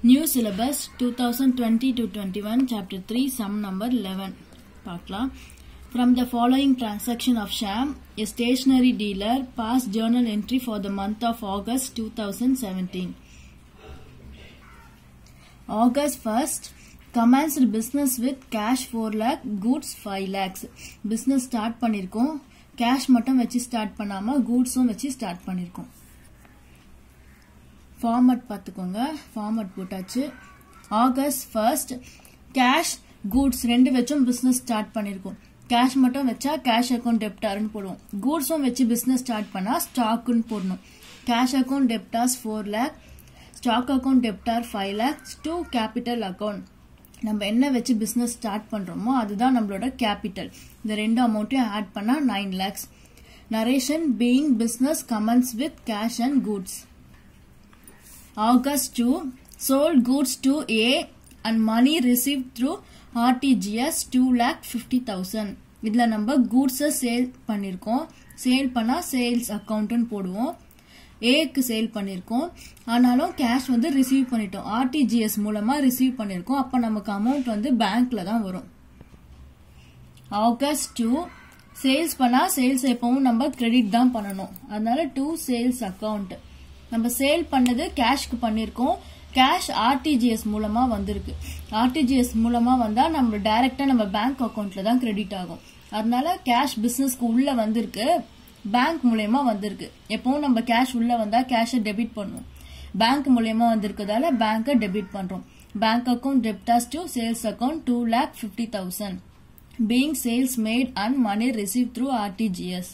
New syllabus 2020 to 21 chapter 3 sum number 11 பார்க்கலாம் From the following transaction of Sham, a stationery dealer passed journal entry for the month of August 2017. August 1st, commenced business with cash 4 lakh, goods 5 lakhs. Business start பண்ணிருக்கோம் cash மட்டும் வச்சு start பண்ணாம கூட்ஸும் வச்சு start பண்ணிருக்கோம் format பார்த்துக்கோங்க format போட்டாச்சு August first cash goods ரெண்டு வச்சும் பிஸ்னஸ் ஸ்டார்ட் பண்ணியிருக்கோம் கேஷ் மட்டும் வச்சா கேஷ் அக்கௌண்ட் டெப்டார்னு போடுவோம் கூட்ஸும் வச்சு பிஸ்னஸ் ஸ்டார்ட் பண்ணா ஸ்டாக்குன்னு போடணும் cash account debtors four lakh stock account debtor five lakhs to capital account நம்ம என்ன வச்சு பிஸ்னஸ் ஸ்டார்ட் பண்றோமோ அதுதான் நம்மளோட கேபிட்டல் இந்த ரெண்டு அமௌண்ட்டையும் ஆட் பண்ணா nine lakhs narration being business commences with cash and goods August 2 sold goods to A and money received through RTGS 2 lakh 50,000 இதுல நம்ம கூட்ஸை சேல் பண்ணிருக்கோம் சேல் பண்ணா சேல்ஸ் அக்கௌண்ட்னு போடுவோம் ஏக்கு சேல் பண்ணிருக்கோம் ஆனாலும் கேஷ் வந்து ரிசீவ் பண்ணிட்டோம் ஆர்டிஜிஎஸ் மூலமா ரிசீவ் பண்ணிருக்கோம் அப்ப நமக்கு அமௌண்ட் வந்து பேங்க்ல தான் வரும் ஆகஸ்ட் டூ சேல்ஸ் பண்ணா சேல்ஸ் எப்பவும் நம்ம கிரெடிட் தான் பண்ணணும் அதனால டூ சேல்ஸ் அக்கௌண்ட் நம்ம சேல் பண்ணது கேஷ்க்கு பண்ணிருக்கோம் கேஷ் ஆர்டிஜிஎஸ் மூலமா வந்திருக்கு ஆர்டிஜிஎஸ் மூலமா வந்தா நம்ம டைரக்டா நம்ம பேங்க் அக்கௌண்ட்ல தான் கிரெடிட் ஆகும் அதனால கேஷ் பிசினஸ்க்கு உள்ள வந்திருக்கு பேங்க் மூலயமா வந்திருக்கு எப்பவும் நம்ம கேஷ் உள்ள வந்தா கேஷை டெபிட் பண்ணுவோம் பேங்க் மூலயமா வந்திருக்கதால பேங்கை டெபிட் பண்றோம் bank account debtors to sales account two lakh fifty thousand being sales made and money receive through RTGS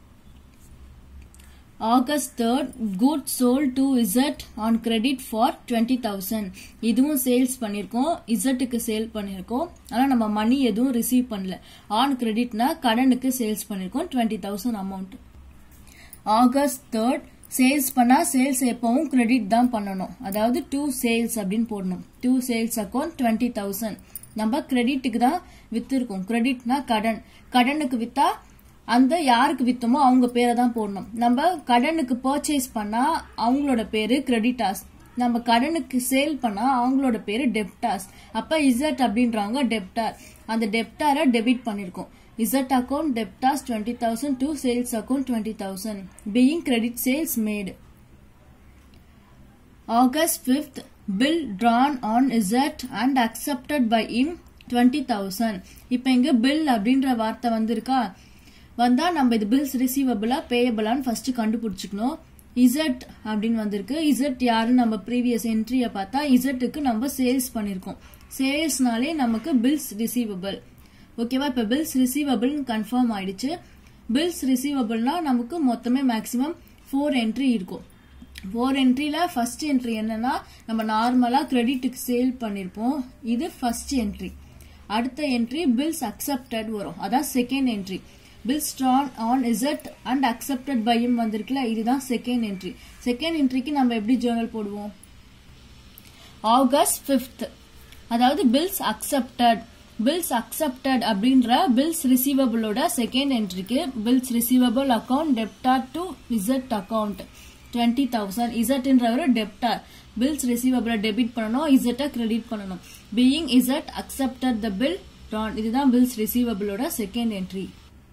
August third good sold to Z on credit for twenty thousand இதுவும் சேல்ஸ் பண்ணிருக்கோம் இசட்டுக்கு sale பண்ணிருக்கோம் ஆனா நம்ம மணி எதுவும் ரிசீவ் பண்ணல ஆன் கிரெடிட்னா கடனுக்கு சேல்ஸ் பண்ணிருக்கோம் twenty thousand amount August third sales பண்ணா சேல்ஸ் எப்பவும் கிரெடிட் தான் பண்ணணும் அதாவது டூ சேல்ஸ் அப்படின்னு போடணும் to sales account twenty thousand நம்ம கிரெடிட்டுக்கு தான் வித்திருக்கோம் கிரெடிட்னா கடன் கடனுக்கு வித்தா அந்த யாருக்கு வித்தோமோ அவங்க பேரை தான் போடணும் நம்ம கடனுக்கு பர்ச்சேஸ் பண்ணா அவங்களோட பேரு கிரெடிட்டாஸ் நம்ம கடனுக்கு சேல் பண்ணா அவங்களோட பேரு டெப்டாஸ் அப்ப இசட் அப்படின்றவங்க டெப்டார் அந்த டெப்டாரை டெபிட் பண்ணிருக்கோம் Z account debtors twenty thousand to sales account twenty thousand being credit sales made August fifth bill drawn on Z and accepted by him twenty thousand இப்ப இங்க பில் அப்படின்ற வார்த்தை வந்திருக்கா வந்தா நம்ம இது பில்ஸ் ரிசீவபிளா பேயபிளான்னு ஃபர்ஸ்ட் கண்டுபிடிச்சுக்கணும் இசட் அப்படின்னு வந்திருக்கு இசட் யாருன்னு நம்ம ப்ரீவியஸ் என்ட்ரியை பார்த்தா இசட்டுக்கு நம்ம சேல்ஸ் பண்ணிருக்கோம் சேல்ஸ்னாலே நமக்கு பில்ஸ் ரிசீவபிள் ஓகேவா இப்ப பில்ஸ் ரிசீவபிள் கன்ஃபார்ம் ஆயிடுச்சு பில்ஸ் ரிசீவபிள்னா நமக்கு மொத்தமே மேக்சிமம் ஃபோர் என்ட்ரி இருக்கும் ஃபோர் என்ட்ரில ஃபர்ஸ்ட் என்ட்ரி என்னன்னா நம்ம நார்மலா கிரெடிட்டுக்கு சேல் பண்ணிருப்போம் இது ஃபர்ஸ்ட் என்ட்ரி அடுத்த என்ட்ரி பில்ஸ் அக்செப்டட் வரும் அதான் second entry bill drawn on Z and accepted by him வந்திருக்குல்ல இதுதான் செகண்ட் என்ட்ரி செகண்ட் என்ட்ரிக்கு நம்ம எப்படி ஜேர்னல் போடுவோம் ஆகஸ்ட் பிப்த் அதாவது பில்ஸ் அக்செப்டட் பில்ஸ் அக்செப்டட் அப்படின்ற பில்ஸ் ரிசீவபிளோட செகண்ட் என்ட்ரிக்கு bills receivable account டெப்டார் to Z account twenty thousand இசட்ன்ற ஒரு டெப்டார் பில்ஸ் ரிசீவபிள டெபிட் பண்ணணும் இசட்டை கிரெடிட் பண்ணணும் being Z accepted the bill drawn இதுதான் பில்ஸ் ரிசீவபிளோட second entry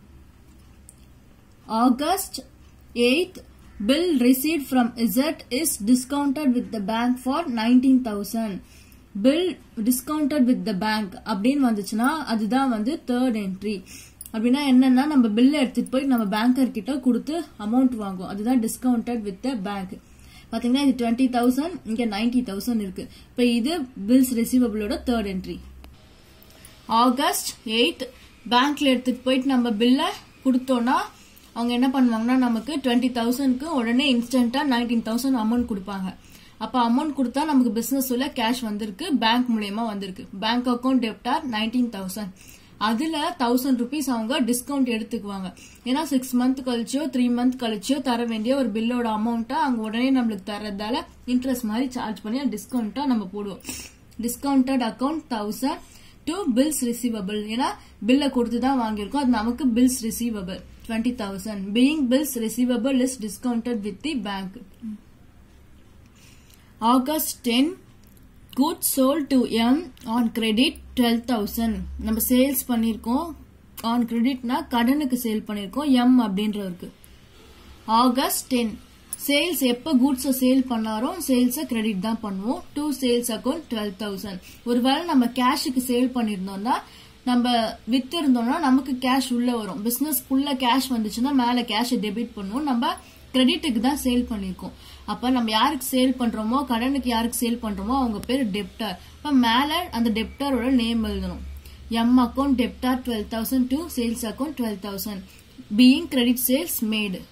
August 8th, bill received from Z is discounted with the bank for 19,000. bill discounted with the bank அப்படின்னு வந்துச்சுன்னா அதுதான் வந்து தேர்ட் என்ட்ரி அப்படின்னா என்னன்னா நம்ம பில் எடுத்துட்டு போய் நம்ம பேங்கர் கிட்ட கொடுத்து அமௌண்ட் வாங்குவோம் அதுதான் டிஸ்கவுண்டட் வித் த பேங்க் பாத்தீங்கன்னா இது டுவெண்ட்டி தௌசண்ட் இங்க நைன்டி தௌசண்ட் இருக்கு இப்ப இது பில்ஸ் ரிசீவபிளோட தேர்ட் என்ட்ரி ஆகஸ்ட் எயிட் பேங்க்ல எடுத்துட்டு போயிட்டு நம்ம பில்ல கொடுத்தோம்னா அவங்க என்ன பண்ணுவாங்கன்னா நமக்கு டுவெண்ட்டி தௌசண்ட்க்கு உடனே இன்ஸ்டன்டா நைன்டீன் தௌசண்ட் அமௌண்ட் கொடுப்பாங்க அப்ப அமௌண்ட் கொடுத்தா நமக்கு பிசினஸ் உள்ள கேஷ் வந்திருக்கு பேங்க் மூலியமா வந்திருக்கு bank account debtor nineteen thousand அதுல தௌசண்ட் ருபீஸ் அவங்க டிஸ்கவுண்ட் எடுத்துக்குவாங்க ஏன்னா சிக்ஸ் மந்த் கழிச்சோ த்ரீ மந்த் கழிச்சோ தர வேண்டிய ஒரு பில்லோட அமௌண்ட்டை அவங்க உடனே நம்மளுக்கு தரதால இன்ட்ரெஸ்ட் மாதிரி சார்ஜ் பண்ணி டிஸ்கவுண்டா நம்ம போடுவோம் discounted account thousand to bills receivable ஏன்னா பில்ல கொடுத்து தான் வாங்கியிருக்கோம் அது நமக்கு bills receivable twenty thousand being bills receivable is discounted with the bank August ten good sold to M on credit twelve thousand நம்ம சேல்ஸ் பண்ணியிருக்கோம் ஆன் கிரெடிட்னா கடனுக்கு சேல் பண்ணியிருக்கோம் எம் அப்படின்றவருக்கு ஆகஸ்ட் டென் சேல்ஸ் எப்போ குட்ஸை சேல் பண்ணாரோ சேல்ஸை கிரெடிட் தான் பண்ணுவோம் to sales account twelve thousand ஒருவேளை நம்ம கேஷுக்கு சேல் பண்ணியிருந்தோம்னா நம்ம வித்து இருந்தோம்னா நமக்கு கேஷ் உள்ள வரும் பிசினஸ்க்குள்ள கேஷ் வந்துச்சுன்னா மேல கேஷ் டெபிட் பண்ணுவோம் நம்ம கிரெடிட்டுக்கு தான் சேல் பண்ணிருக்கோம் அப்ப நம்ம யாருக்கு சேல் பண்றோமோ கடனுக்கு யாருக்கு சேல் பண்றோமோ அவங்க பேர் டெப்டர் இப்ப மேல அந்த டெப்டரோட நேம் எழுதணும் M account debtor twelve thousand to sales account twelve thousand being credit sales made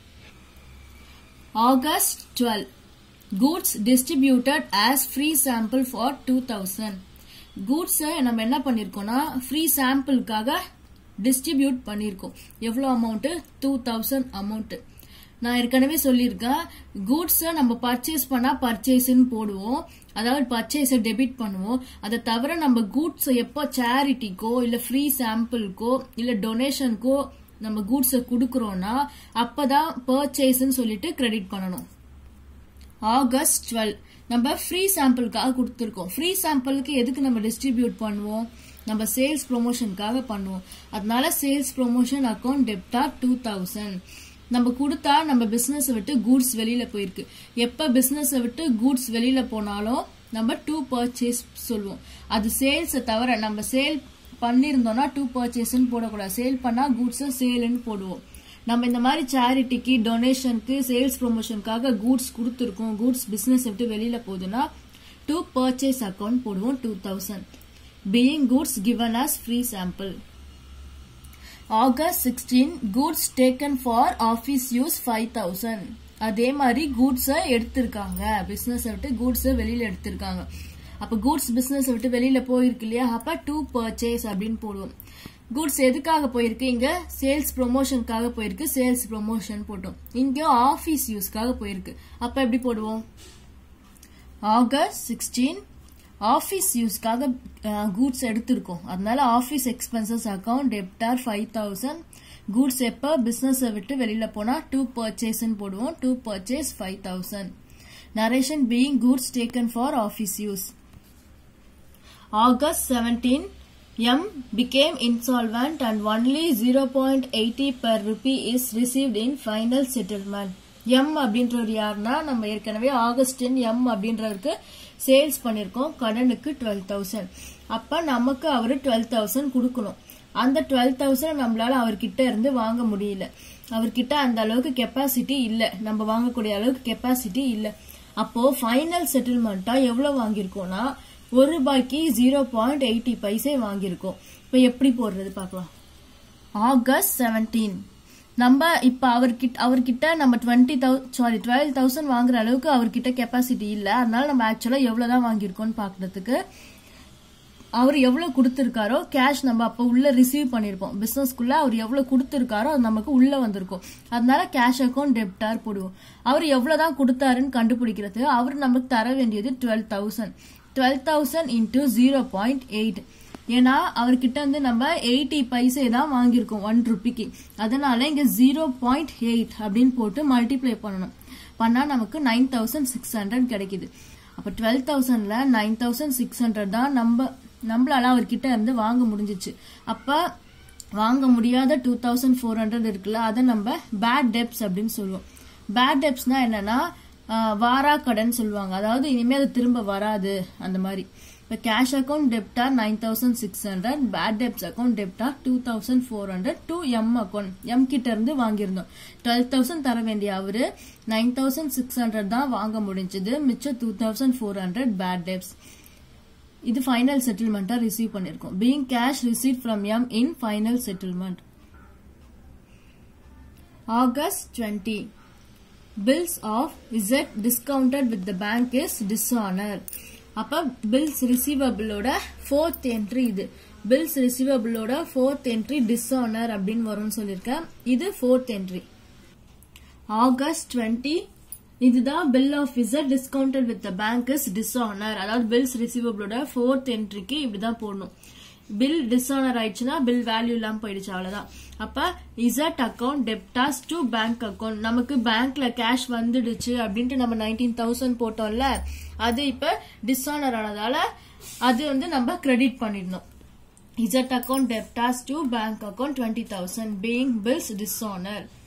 August twelve goods distributed as free sample for two thousand கூட்ஸை நம்ம என்ன பண்ணிருக்கோம்னா ஃப்ரீ சாம்பிளுக்காக டிஸ்ட்ரிபியூட் பண்ணிருக்கோம் எவ்வளவு அமௌண்ட் டூ தௌசண்ட் அமௌண்ட் நான் ஏற்கனவே சொல்லியிருக்கேன் கூட்ஸை நம்ம பர்ச்சேஸ் பண்ணா பர்ச்சேஸ்ன்னு போடுவோம் அதாவது பர்ச்சேஸை டெபிட் பண்ணுவோம் அதை தவிர நம்ம கூட்ஸ் எப்போ சேரிட்டிக்கோ இல்ல ஃப்ரீ சாம்பிளுக்கோ இல்ல டொனேஷனுக்கோ நம்ம கூட்ஸை கொடுக்கறோம்னா அப்பதான் பர்ச்சேஸ்ன்னு சொல்லிட்டு கிரெடிட் பண்ணணும் ஆகஸ்ட் டுவெல் நம்ம ஃப்ரீ சாம்பிளுக்காக கொடுத்துருக்கோம் ஃப்ரீ சாம்பிளுக்கு எதுக்கு நம்ம டிஸ்ட்ரிபியூட் பண்ணுவோம் நம்ம சேல்ஸ் ப்ரொமோஷனுக்காக பண்ணுவோம் அதனால சேல்ஸ் ப்ரொமோஷன் அக்கௌண்ட் டெப்டா டூ தௌசண்ட் நம்ம கொடுத்தா நம்ம பிசினஸ் விட்டு கூட்ஸ் வெளியில போயிருக்கு எப்ப பிசினஸ் விட்டு கூட்ஸ் வெளியில போனாலும் நம்ம டூ பர்ச்சேஸ் சொல்லுவோம் அது சேல்ஸ் தவிர நம்ம சேல் பண்ணிருந்தோம்னா டூ பர்ச்சேஸ்ன்னு போடக்கூடாது சேல் பண்ணா கூட்ஸ் சேல்னு போடுவோம் நம்ம இந்த மாதிரி சேரிட்டிக்கு டொனேஷனுக்கு சேல்ஸ் ப்ரொமோஷனுக்காக கூட்ஸ் கொடுத்துருக்கோம் கூட்ஸ் பிசினஸ் விட்டு வெளியில போகுதுன்னா டூ பர்ச்சேஸ் அக்கௌண்ட் போடுவோம் two thousand being goods given as free sample August sixteen goods taken for office use five thousand அதே மாதிரி கூட்ஸை எடுத்திருக்காங்க பிசினஸ் விட்டு கூட்ஸை வெளியில எடுத்திருக்காங்க அப்ப கூட்ஸ் பிசினஸ் விட்டு வெளியில போயிருக்கு இல்லையா அப்ப டூ பர்ச்சேஸ் அப்படின்னு போடுவோம் கூட்ஸ் எதுக்காக போயிருக்கு இங்க சேல்ஸ் ப்ரொமோஷனுக்காக போயிருக்கு சேல்ஸ் ப்ரொமோஷன் போட்டோம் இங்க ஆபீஸ் யூஸ்க்காக போயிருக்கு அப்ப எப்படி போடுவோம் ஆகஸ்ட் சிக்ஸ்டீன் ஆஃபீஸ் யூஸ்க்காக கூட்ஸ் எடுத்திருக்கோம் அதனால office expenses account debtor five thousand goods எப்போ பிசினஸை விட்டு வெளியில போனா டூ பர்ச்சேஸ்ன்னு போடுவோம் to purchase five thousand narration being goods taken for office use August seventeen M became insolvent and only 0.80 per rupee is received in final settlement. M அப்படின்றவர் யாருன்னா நம்ம ஏற்கனவே ஆகஸ்டின் M அப்படின்றவருக்கு சேல்ஸ் பண்ணிருக்கோம் கடனுக்கு டுவெல் தௌசண்ட் அப்ப நமக்கு அவரு twelve thousand கொடுக்கணும் அந்த டுவெல் தௌசண்ட் நம்மளால அவர்கிட்ட இருந்து வாங்க முடியல அவர்கிட்ட அந்த அளவுக்கு கெப்பாசிட்டி இல்ல நம்ம வாங்கக்கூடிய அளவுக்கு கெப்பாசிட்டி இல்ல அப்போ ஃபைனல் செட்டில்மெண்டா எவ்வளவு வாங்கியிருக்கோம்னா ஒரு ரூபாய்க்கு ஜீரோ பாயிண்ட் எயிட்டி பைசே வாங்கியிருக்கோம் இப்போ எப்படி போடுறது பார்க்கலாம் ஆகஸ்ட் செவன்டீன் நம்ம இப்ப அவர்கிட்ட அவர்கிட்ட நம்ம twenty thousand sorry twelve thousand வாங்குற அளவுக்கு அவர்கிட்ட கெப்பாசிட்டி இல்ல அதனால நம்ம ஆக்சுவலா எவ்வளவுதான் வாங்கியிருக்கோம்னு பாக்குறதுக்கு அவர் எவ்வளவு கொடுத்திருக்காரோ கேஷ் நம்ம அப்ப உள்ள ரிசீவ் பண்ணிருப்போம் பிசினஸ்க்குள்ள அவர் எவ்வளவு கொடுத்திருக்காரோ அது நமக்கு உள்ள வந்திருக்கும் அதனால கேஷ் அக்கௌண்ட் டெப்டார் போடுவோம் அவர் எவ்வளவுதான் கொடுத்தாருன்னு கண்டுபிடிக்கிறது அவர் நமக்கு தர வேண்டியது twelve thousand twelve thousand into zero point eight ஏன்னா அவர்கிட்ட வந்து நம்ம எயிட்டி பைசே தான் வாங்கியிருக்கோம் ஒன் ருபிக்கு அதனால இங்க ஜீரோ பாயிண்ட் எயிட் அப்படின்னு போட்டு மல்டிப்ளை பண்ணணும் பண்ணா நமக்கு நைன் தௌசண்ட் சிக்ஸ் ஹண்ட்ரட் கிடைக்குது அப்ப டுவெல் தௌசண்ட்ல நைன் தௌசண்ட் சிக்ஸ் ஹண்ட்ரட் தான் நம்ம நம்மளால அவர்கிட்ட இருந்து வாங்க முடிஞ்சிச்சு அப்ப வாங்க முடியாத டூ தௌசண்ட் ஃபோர் ஹண்ட்ரட் இருக்குல்ல அதை நம்ம பேட் டெப்ஸ் அப்படின்னு சொல்லுவோம் பேட் டெப்ஸ்னா என்னன்னா வாரா கடன் சொல்லுவாங்க அதாவது இனிமே அது திரும்ப வராது அந்த மாதிரி இப்போ cash account டெப்டா nine thousand six hundred bad debts account டெப்டா two thousand four hundred two M account M கிட்ட இருந்து வாங்கியிருந்தோம் டுவெல் தௌசண்ட் தர வேண்டிய அவரு நைன் தௌசண்ட் சிக்ஸ் ஹண்ட்ரட் தான் வாங்க முடிஞ்சது மிச்சம் two thousand four hundred bad debts இது ஃபைனல் செட்டில்மெண்ட்டா ரிசீவ் பண்ணிருக்கோம் being cash receive from M in final settlement August twenty bills of Z discounted with the bank is dishonor அப்ப bills receivable ஓட fourth entry இது bills receivable ஓட fourth entry dishonor அப்படின்னு வரும்னு சொல்லியிருக்கேன் இது fourth entry ஆகஸ்ட் டுவெண்ட்டி இதுதான் bill of Z discounted with the bank is dishonour அதாவது பில்ஸ் ரிசீவபிளோட ஃபோர்த் என்ட்ரிக்கு இப்படிதான் போடணும் பில் டிஸ்ஆனர் ஆயிடுச்சுன்னா பில் வேல்யூ இல்லாம போயிடுச்சு அவ்வளவுதான் அப்ப Z account debtors to bank account நமக்கு பேங்க்ல கேஷ் வந்துடுச்சு அப்படின்ட்டு நம்ம நைன்டீன் தௌசண்ட் போட்டோம்ல அது இப்ப டிஸ்ஆனர் ஆனதால அது வந்து நம்ம கிரெடிட் பண்ணிடணும் இசட் account debtors to bank account twenty thousand being bills dishonour